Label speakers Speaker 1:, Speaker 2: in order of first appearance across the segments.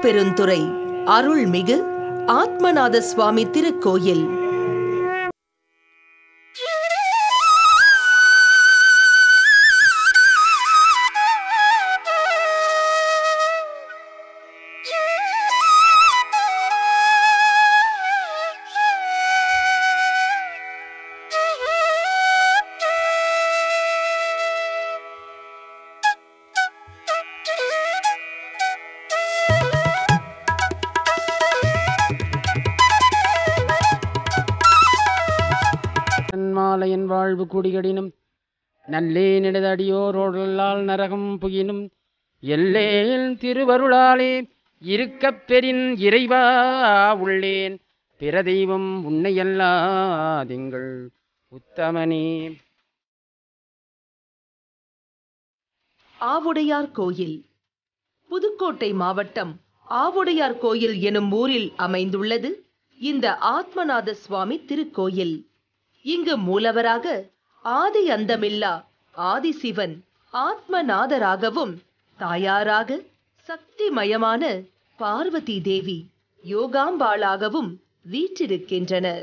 Speaker 1: திருப்பெருந்துறை அருள்மிகு ஆத்மநாத சுவாமி திருக்கோயில்
Speaker 2: மாலையன் வாழ்வு குடிகடினும் நல்லே நெடுதடியோரோடல்லால் நரகம் புகினும் எல்லேன் திருவருளாலே இருக்கப் பெறின் இறைவா உள்ளேன் பிற தெய்வம் உன்னையல்லாதிங்கள் உத்தமனே
Speaker 1: ஆவுடையார் கோயில் புதுக்கோட்டை மாவட்டம் ஆவுடையார் கோயில் எனும் ஊரில் அமைந்துள்ளது இந்த ஆத்மநாத சுவாமி திருக்கோயில் இங்கு மூலவராக ஆதி அந்தமில்லா ஆதிசிவன் ஆத்மநாதராகவும் தாயாராக சக்திமயமான பார்வதி தேவி யோகாம்பாளாகவும் வீற்றிருக்கின்றனர்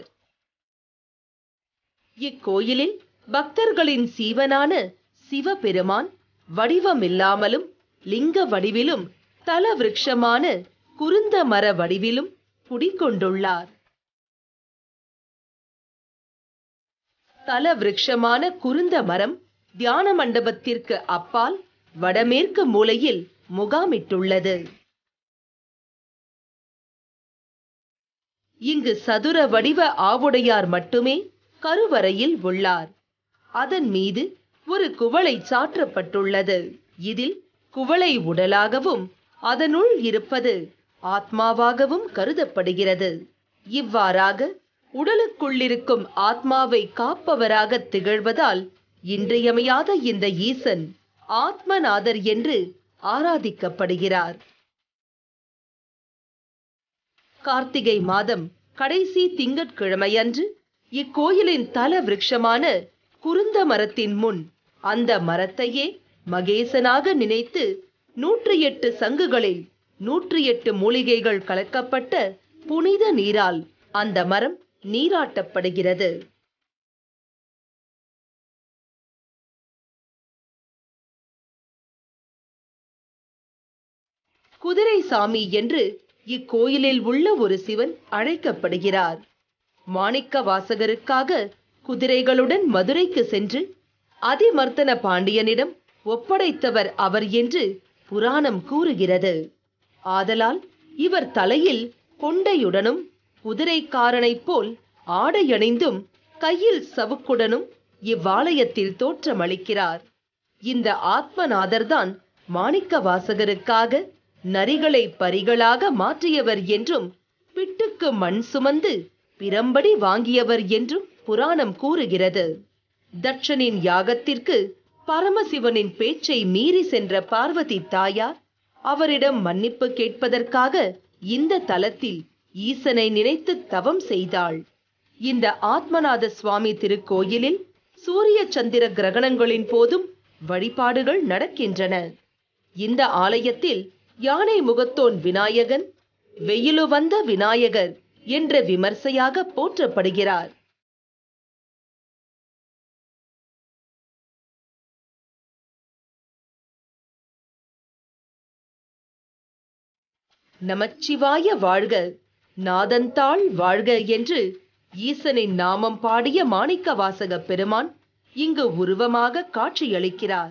Speaker 1: இக்கோயிலில் பக்தர்களின் சீவனான சிவபெருமான் வடிவமில்லாமலும் லிங்க வடிவிலும் தல விருட்சமான குருந்த மர வடிவிலும் குடிகொண்டுள்ளார் தல விருட்சமான குருந்த மரம் தியான மண்டபத்திற்கு அப்பால் வடமேற்கு மூலையில் முகாமிட்டுள்ளது இங்கு சதுர வடிவ ஆவுடையார் மட்டுமே கருவறையில் உள்ளார் அதன் மீது ஒரு குவளை சாற்றப்பட்டுள்ளது இதில் குவளை உடலாகவும் அதனுள் இருப்பது ஆத்மாவாகவும் கருதப்படுகிறது இவ்வாறாக உடலுக்குள்ளிருக்கும் ஆத்மாவை காப்பவராக திகழ்வதால் இன்றியமையாத இந்த ஈசன் ஆத்மநாதர் என்று ஆராதிக்கப்படுகிறார் கார்த்திகை மாதம் கடைசி திங்கட்கிழமையன்று இக்கோயிலின் தல விருட்சமான குருந்த மரத்தின் முன் அந்த மரத்தையே மகேசனாக நினைத்து நூற்றி எட்டு சங்குகளில் நூற்றி எட்டு மூலிகைகள் கலக்கப்பட்ட புனித நீரால் அந்த மரம் நீராட்டப்படுகிறது குதிரை சாமி என்று இக்கோயிலில் உள்ள ஒரு சிவன் அழைக்கப்படுகிறார் மாணிக்க வாசகருக்காக குதிரைகளுடன் மதுரைக்கு சென்று அதிமர்த்தன பாண்டியனிடம் ஒப்படைத்தவர் அவர் என்று புராணம் கூறுகிறது ஆதலால் இவர் தலையில் கொண்டையுடனும் குதிரைக்காரனைப் போல் ஆடையணிந்தும் கையில் சவுக்குடனும் இவ்வாலயத்தில் தோற்றமளிக்கிறார் இந்த ஆத்மநாதர்தான் மாணிக்க வாசகருக்காக நரிகளை பரிகளாக மாற்றியவர் என்றும் பிட்டுக்கு மண் சுமந்து பிரம்படி வாங்கியவர் என்றும் புராணம் கூறுகிறது தட்சனின் யாகத்திற்கு பரமசிவனின் பேச்சை மீறி சென்ற பார்வதி தாயார் அவரிடம் மன்னிப்பு கேட்பதற்காக இந்த தலத்தில் ஈசனை நினைத்து தவம் செய்தாள் இந்த ஆத்மநாத சுவாமி திருக்கோயிலில் சூரிய சந்திர கிரகணங்களின் போதும் வழிபாடுகள் நடக்கின்றன இந்த ஆலயத்தில் யானை முகத்தோன் விநாயகன் வெயிலு வந்த விநாயகர் என்ற விமர்சையாக போற்றப்படுகிறார் நமச்சிவாய வாழ்க நாதந்தாள் வாழ்க என்று ஈசனின் நாமம் பாடிய மாணிக்க வாசக பெருமான் இங்கு உருவமாக காட்சியளிக்கிறார்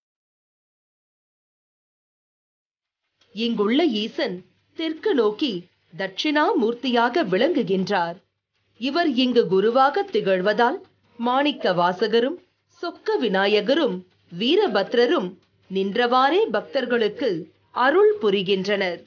Speaker 1: இங்குள்ள ஈசன் தெற்கு நோக்கி தட்சிணாமூர்த்தியாக விளங்குகின்றார் இவர் இங்கு குருவாக திகழ்வதால் மாணிக்க வாசகரும் சொக்க விநாயகரும் வீரபத்ரரும் நின்றவாறே பக்தர்களுக்கு அருள் புரிகின்றனர்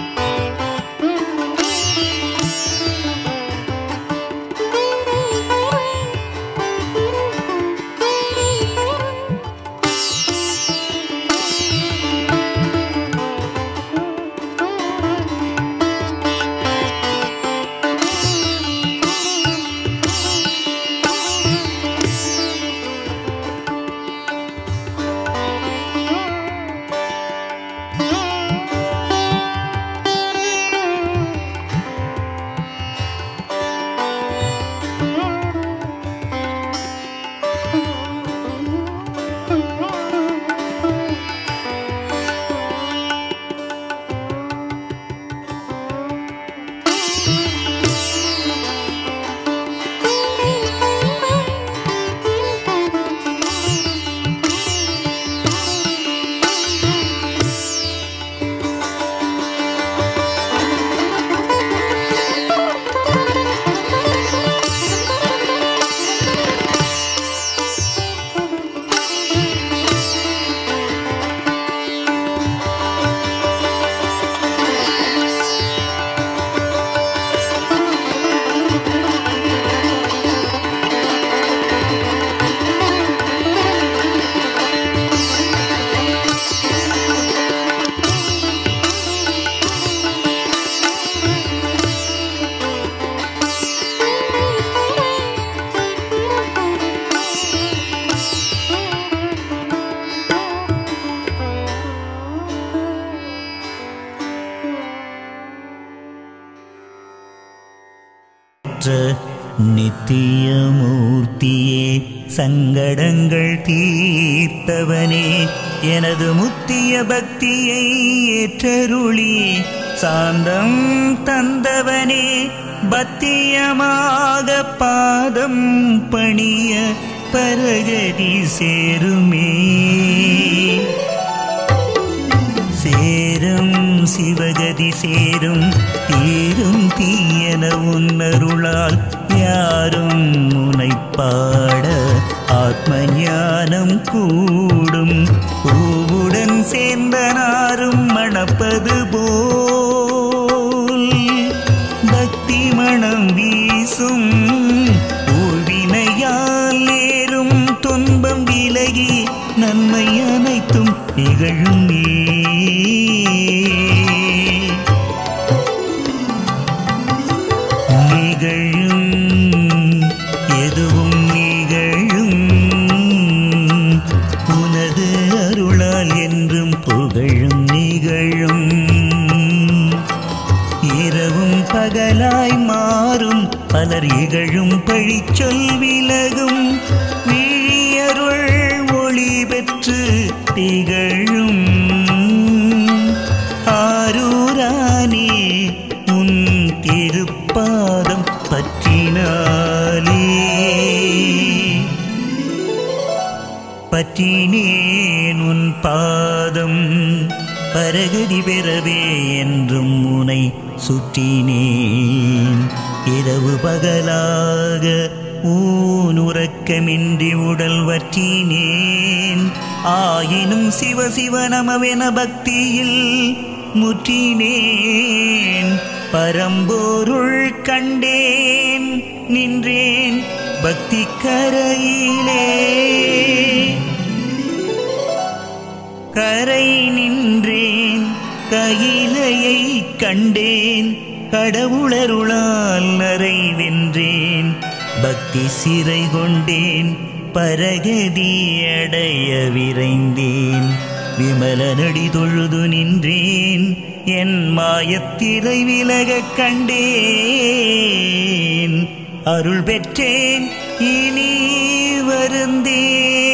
Speaker 3: Thank you. நித்தியமூர்த்தியே சங்கடங்கள் தீர்த்தவனே எனது முத்திய பக்தியை ஏற்றருளி சாந்தம் தந்தவனே பத்தியமாக பாதம் பணிய பரகதி சேருமே சேரும் சிவகதி சேரும் தீரும் தீயன உன்னருளால் யாரும் முனைப்பாட ஆத்ம ஞானம் கூடும் பூவுடன் சேர்ந்த நாரும் மணப்பது போல் பக்தி மணம் வீசும் ஊழ்வினையால் ஏறும் துன்பம் விலகி நன்மை அனைத்தும் நிகழும் நீ நிகழும் எதுவும் நிகழும் உனது அருளால் என்றும் புகழும் நிகழும் இரவும் பகலாய் மாறும் பலர் இகழும் பழிச்சொல் விலகும் விழியருள் ஒளி பெற்று திகழும் ஆரூரானே உன் திருப்பாதம் பற்றினாலே பற்றினேன் உன் பாதம் பரகதி பெறவே என்றும் உனை சுற்றினேன் இரவு பகலாக ஊன் உறக்கமின்றி உடல் வற்றினேன் ஆயினும் சிவ சிவ நமவென பக்தியில் முற்றினேன் பரம்பொருள் கண்டேன் நின்றேன் பக்தி கரையிலே கரை நின்றேன் கையிலையை கண்டேன் கடவுளருளால் நரை வென்றேன் பக்தி சிறை கொண்டேன் பரகதி அடைய விரைந்தேன் விமலனடி தொழுது நின்றேன் என் மாயத்திரை விலகக் கண்டேன் அருள் பெற்றேன் இனி வருந்தேன்